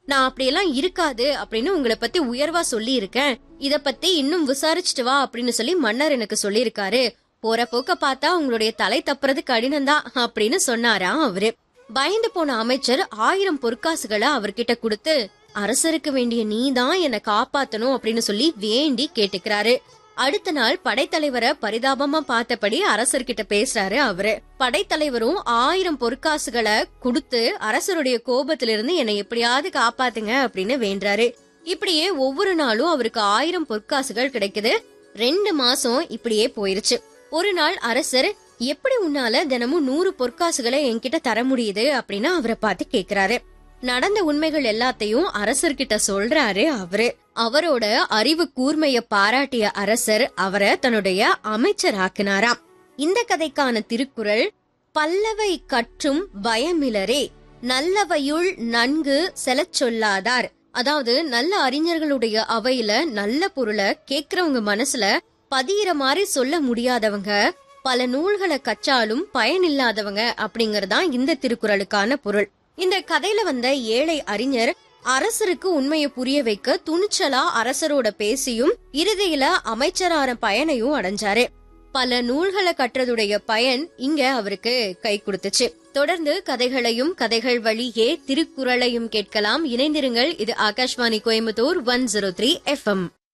நான் அப்படியெல்லாம் இருக்காது அப்படின்னு உங்களை பத்தி உயர்வா சொல்லி இருக்கேன் இத பத்தி இன்னும் விசாரிச்சுட்டு வா அப்படின்னு சொல்லி மன்னர் எனக்கு சொல்லியிருக்காரு போற போக்க பார்த்தா உங்களுடைய தலை தப்புறது கடினம்தான் அப்படின்னு சொன்னாராம் அவரு பயந்து போன அமைச்சர் ஆயிரம் பொற்காசுகளை அவர்கிட்ட கொடுத்து அரசருக்கு வேண்டிய நீதான் என்னை காப்பாத்தணும் அப்படின்னு சொல்லி வேண்டி கேட்டுக்கிறாரு அடுத்த நாள் படைத்தலைவரை பரிதாபமா பார்த்தபடி அரசர்கிட்ட பேசுறாரு அவரு படைத்தலைவரும் ஆயிரம் பொற்காசுகளை கொடுத்து அரசருடைய கோபத்திலிருந்து என்னை எப்படியாவது காப்பாத்துங்க அப்படின்னு வேண்டாரு இப்படியே ஒவ்வொரு நாளும் அவருக்கு ஆயிரம் பொற்காசுகள் கிடைக்குது ரெண்டு மாசம் இப்படியே போயிருச்சு ஒரு நாள் அரசர் எப்படி உன்னால தினமும் நூறு பொற்காசுகளை என்கிட்ட தர முடியுது அப்படின்னு அவரை பார்த்து கேக்குறாரு நடந்த உண்மைகள் எல்லாத்தையும் அரசர்கிட்ட சொல்றாரு அவரு அவரோட அறிவு கூர்மைய பாராட்டிய அரசர் அவரை தன்னுடைய அமைச்சர் ஆக்கினாராம் இந்த கதைக்கான திருக்குறள் பல்லவை கற்றும் பயமிலரே நல்லவையுள் நன்கு செலச் சொல்லாதார் அதாவது நல்ல அறிஞர்களுடைய அவையில நல்ல பொருளை கேக்குறவங்க மனசுல பதியிற மாதிரி சொல்ல முடியாதவங்க பல நூல்களை கற்றாலும் பயனில்லாதவங்க அப்படிங்கறதான் இந்த திருக்குறளுக்கான பொருள் இந்த கதையில வந்த ஏழை அறிஞர் அரசருக்கு உண்மையை புரிய வைக்க துணிச்சலா அரசரோட பேசியும் இறுதியில அமைச்சரான பயனையும் அடைஞ்சாரு பல நூல்களை கற்றதுடைய பயன் இங்க அவருக்கு கை கொடுத்துச்சு தொடர்ந்து கதைகளையும் கதைகள் வழியே திருக்குறளையும் கேட்கலாம் இணைந்திருங்கள் இது Akashvani Coimbatore one zero three FM